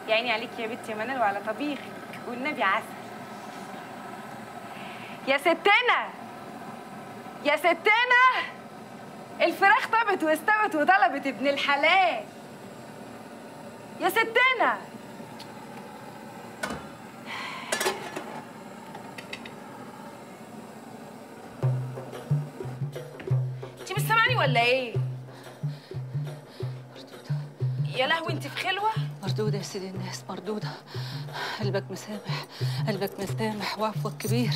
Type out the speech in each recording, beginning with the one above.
يا عيني عليك يا بنتي يا منال وعلى طبيخك والنبي عسل يا ستنا يا ستنا الفراخ طابت واستوت وطلبت ابن الحلال يا ستنا انت مش سامعاني ولا ايه يا لهوي انت في خلوه مردودة يا سيدي الناس مردودة قلبك مسامح قلبك مسامح وعفوك كبير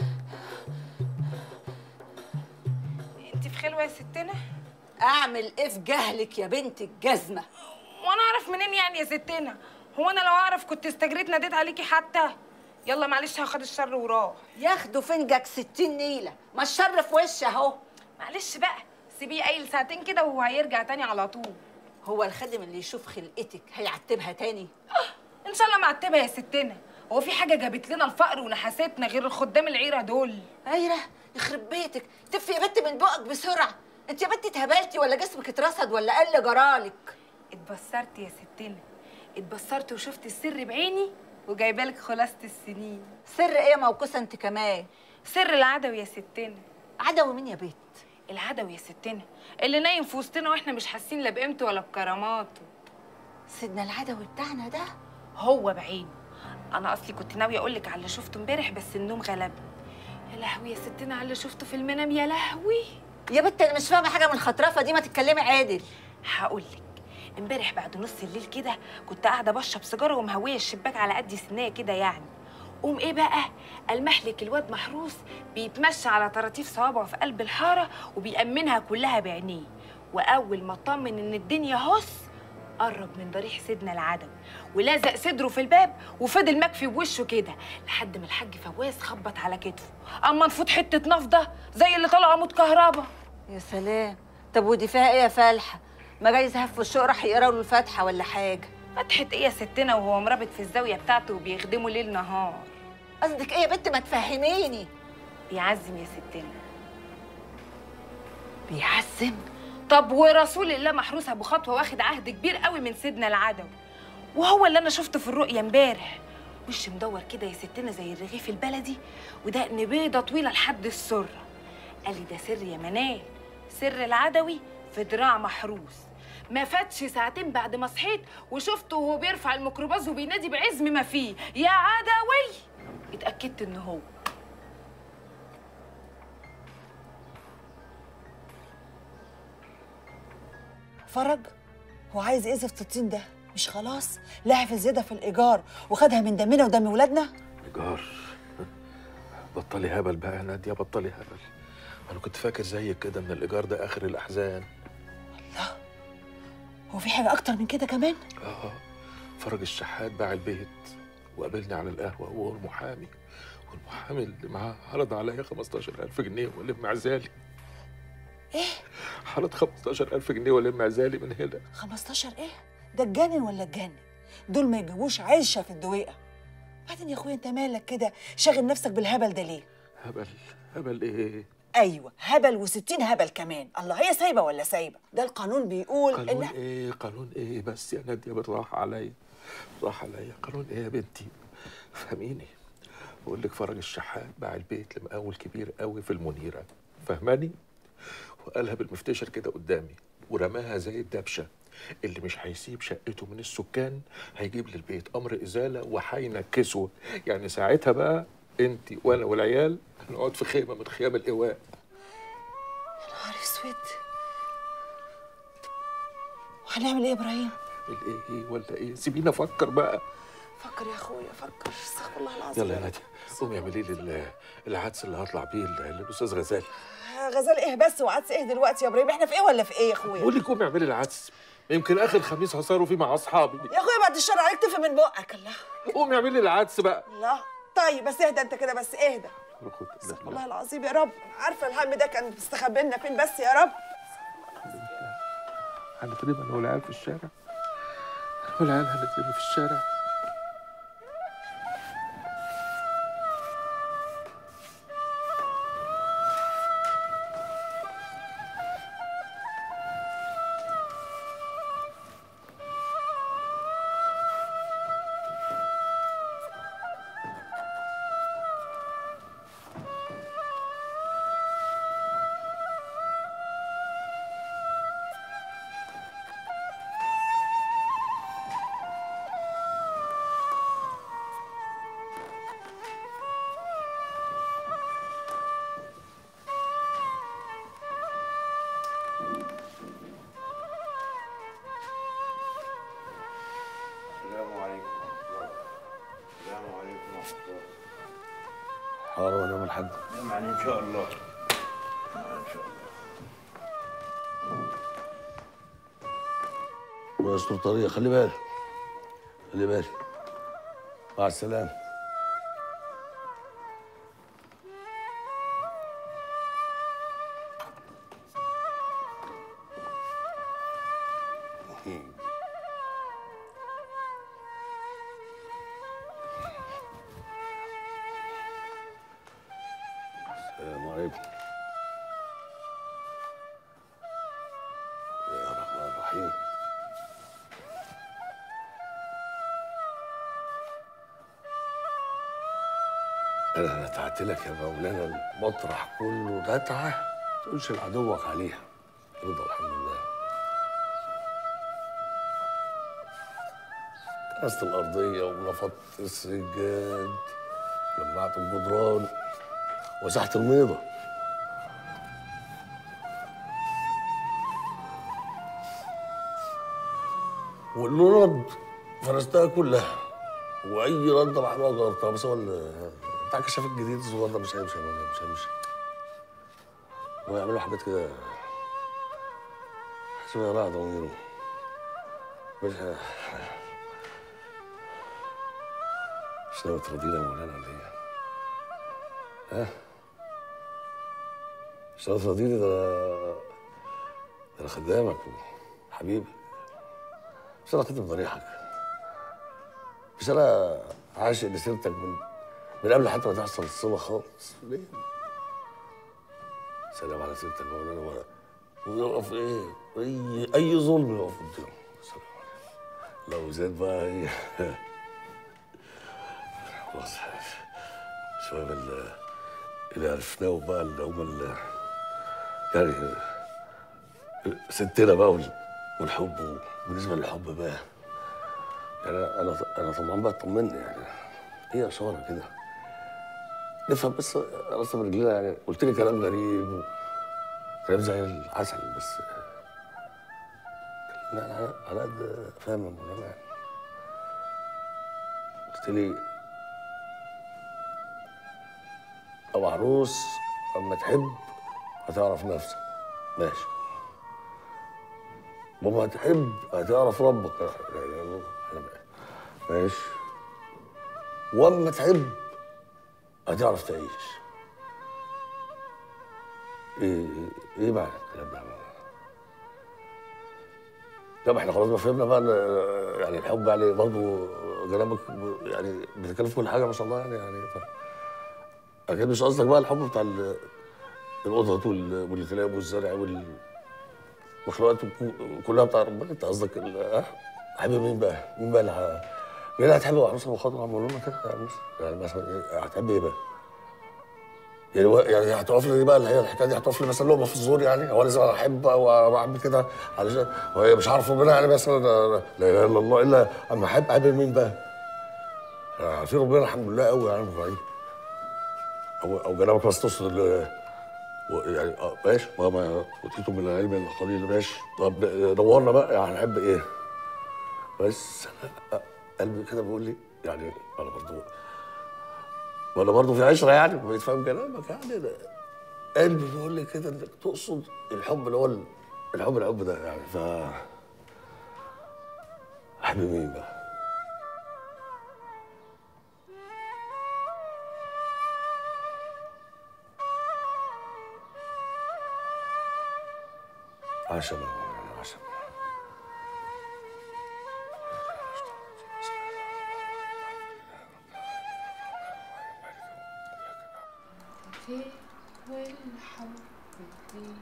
انت في خلوه يا ستنا أعمل إيه في جهلك يا بنت الجزمة وانا اعرف منين يعني يا ستنا هو انا لو اعرف كنت استجريت ناديت عليكي حتى يلا معلش هاخد الشر وراه ياخدوا فنجك ستين نيلة ما الشر في وش أهو معلش بقى سيبيه قايل ساعتين كده وهو هيرجع تاني على طول هو الخادم اللي يشوف خلقتك هيعتبها تاني ان شاء الله معتبه يا ستنا هو في حاجه جابت لنا الفقر ونحاستنا غير الخدام العيره دول ايره يخرب بيتك تفي يا بنت من بقك بسرعة انت يا بنت اتهبلتي ولا جسمك اترصد ولا قل جرالك اتبصرت يا ستنا اتبصرت وشفت السر بعيني وجايبالك خلاصه السنين سر ايه يا موكوسة انت كمان سر العدوي يا ستنا عدوي مين يا بنت العدوي يا ستنا اللي نايم في وسطنا واحنا مش حاسين لا بقيمته ولا بكراماته سيدنا العدوي بتاعنا ده هو بعينه انا اصلي كنت ناويه اقول لك على اللي شفته امبارح بس النوم غلبني يا لهوي يا ستنا على اللي شفته في المنام يا لهوي يا بنت انا مش فاهمه حاجه من الخطرفه دي ما تتكلمي عادل هقول لك امبارح بعد نص الليل كده كنت قاعده بشرب سيجاره ومهويه الشباك على قد سنيه كده يعني قوم ايه بقى المح لك الواد محروس بيتمشى على طراطيف صوابعه في قلب الحاره وبيأمنها كلها بعينيه واول ما اطمن ان الدنيا هس قرب من ضريح سيدنا العدوي ولزق صدره في الباب وفضل مكفي بوشه كده لحد ما الحاج فواز خبط على كتفه اما نفوت حته نفضه زي اللي طلع عمود كهربا يا سلام طب ودي فيها ايه يا فالحه ما جايز هف الشوق راح يقرا له الفاتحه ولا حاجه فتحة ايه يا ستنا وهو مرابط في الزاوية بتاعته وبيخدمه ليل نهار قصدك ايه يا بنت ما تفهميني بيعزم يا ستنا بيعزم طب ورسول الله محروس ابو خطوه واخد عهد كبير قوي من سيدنا العدوي وهو اللي انا شفته في الرؤيه امبارح وش مدور كده يا ستنا زي الرغيف البلدي ودقن بيضه طويله لحد السره قال لي ده سر يا منال سر العدوي في دراع محروس ما فاتش ساعتين بعد ما صحيت وشفته وهو بيرفع الميكروباص وبينادي بعزم ما فيه يا عدوي اتاكدت ان هو فرج هو عايز ايه زفت الطين ده مش خلاص لعب زياده في الايجار وخدها من دمنا ودم ولادنا إيجار بطلي هبل بقى يا نادية بطلي هبل أنا كنت فاكر زيك كده إن الإيجار ده آخر الأحزان هو في حاجه اكتر من كده كمان آه فرج الشحات باع البيت وقابلني على القهوة هو والمحامي والمحامي اللي معاه عرض عليا 15000 جنيه والم عزالي ايه عرض 15000 جنيه والم عزالي من هنا 15 ايه ده اتجنن ولا اتجنن دول ما يجيبوش عيشه في الدويقه بعدين يا اخويا انت مالك كده شاغل نفسك بالهبل ده ليه هبل هبل إيه ايوه هبل وستين هبل كمان الله هي سايبه ولا سايبه ده القانون بيقول قانون ان ايه قانون ايه بس يا نادية بالراحة عليا بالراحة عليا قانون ايه يا بنتي فهميني بقول لك فرج الشحات باع البيت لمقاول كبير قوي في المنيرة فهماني وقالها بالمفتشر كده قدامي ورماها زي الدبشة اللي مش هيسيب شقته من السكان هيجيب للبيت امر ازاله وهينكسه يعني ساعتها بقى انت وانا والعيال هنقعد في خيمه من خيام الايواء نهار اسود وهنعمل ايه يا ابراهيم الايه ولا ايه سيبيني افكر بقى فكر يا اخويا فكر استغفر الله العظيم يلا يا نادية قومي اعملي لي ال- العدس اللي هطلع بيه ل- للاستاذ غزال غزال ايه بس وعدس ايه دلوقتي يا ابراهيم احنا في ايه ولا في ايه يا اخويا بقول لك قومي اعملي العدس يمكن اخر خميس هصاروا فيه مع اصحابي يا اخويا بعد الشر عليك تفهم من بقك الله قومي اعملي العدس بقى الله طيب بس اهدى انت كده بس اهدى خد- استغفر الله العظيم يا رب عارفه الهم ده كان مستخبي لنا فين بس يا رب هنترمي انا والعيال في الشارع والعيال هنترمي في الشارع حاضر يا مدام الحاج يعني ان شاء الله الله يستر طريق خلي بالك خلي بالك مع السلامة السلام عليكم يا الرحمن الرحيم انا نتعت لك يا مولانا المطرح كله نتعه تقولش لعدوك عليها رضا الحمد لله كنست الارضيه ونفضت السجاد لمعت الجدران وزحت الميضه والرد فرستها كلها واي رد محلوه جربتها بس هو ال- بتاع الكشاف الجديد الصغير ده مش هيمشي يا مولانا، مش هيمشي ويعملوا حاجات كده حسب يا راعي ضميره مش ه- مش ناوي ترضينا يا مولانا ولا ايه؟ ها؟ مش ناوي ترضيني ده انا ده انا خدامك وحبيبك مش انا خدت ضريحك مش انا عاشق لسيرتك من من قبل حتى ما تحصل الصله خالص ليه؟ سلام على سيرتك يا مولانا ولا ويقف ايه؟ اي اي ظلم يقف قدامه سلام عليكم لو زاد بقى ايه خلاص شباب ال- اللي عرفناه بقى اللي هم ال- يعني ستنا بقى وال- والحب بالنسبه للحب بقى يعني انا انا انا طبعا بقى طمني يعني هي اشاره كده نفهم بس راسنا برجلنا يعني قلت لي كلام غريب كلام زي العسل بس كلمنا على على قد فاهم يا مولانا يعني قلت لي او عروس اما تحب هتعرف نفسك ماشي بابا هتحب هتعرف ربك لا اله الا الله أنا بقى. ماشي واما تحب هتعرف تعيش ايه ايه معنى الكلام ده لا ما احنا خلاص ما فهمنا بقى ان يعني الحب يعني برضه جنابك يعني بتتكلم في كل حاجه ما شاء الله يعني يعني ف... اكيد مش قصدك بقى الحب بتاع ال- القطط وال- والكلاب والزرع والمخلوقات الكو- كلها بتاع ربنا انت قصدك ال- اه حبيبي مين بقى؟ مين بقى اللي ه- مين اللي هتحب عروسه وخاطر عملوا لنا كده يا عروسه؟ يعني مثلا ايه هتحب ايه بقى؟ يعني و- يعني هتقف لي بقى اللي هي الحكايه دي هتقف لي مثلا لقمه في الزور يعني هو لازم احب او اعمل كده علشان وهي مش عارف ربنا يعني مثلا لا اله الا الله الا اما احب احب مين بقى؟ يعني عارفين ربنا الحمد لله قوي يعني ابراهيم او او جنابك بس تقصد ال- و- يعني اه ماشي وما اوتيتم من العلم الا قليل ماشي طب دورنا بقى يعني نحب ايه؟ بس أنا قلبي كده بيقول لي يعني انا برضه وانا برضه في عشره يعني بقيت فاهم كلامك يعني ده قلبي بيقول لي كده انك تقصد الحب اللي هو ال- الحب الحب ده يعني ف احب مين بقى؟ عشان عشان فيه والحب فيه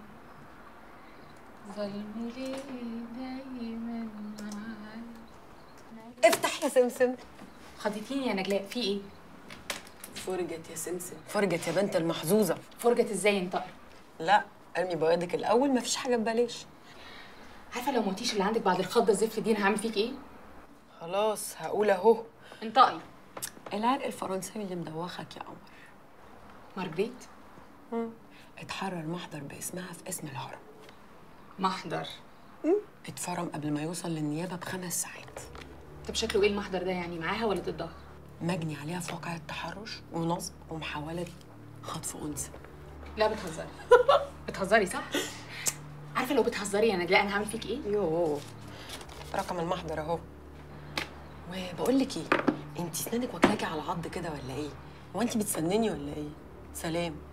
ظلم ليه دايما معاك افتح يا سمسم خضتيني يا نجلاء في ايه؟ فرجت يا سمسم فرجت يا بنت المحظوظه فرجت ازاي انت لا ارمي بوادك الاول مفيش حاجه ببلاش عارفه لو ما قلتيش اللي عندك بعد الخضه الزفت دي انا هعمل فيك ايه؟ خلاص هقول اهو انطقي العرق الفرنساوي اللي مدوخك يا قمر مارجريت اتحرر محضر باسمها في اسم الهرم محضر اتفرم قبل ما يوصل للنيابه بخمس ساعات طب شكله ايه المحضر ده يعني معاها ولا ضدها؟ مجني عليها في واقعة تحرش ونصب ومحاولة خطف أنثى لا بتهزري بتهزري صح عارفه لو بتهزري يا نجلاء انا هعمل فيك ايه يوه رقم المحضر اهو وبقول لك ايه انت اسنانك واكلاكي على عض كده ولا ايه هو انت بتسنني ولا ايه سلام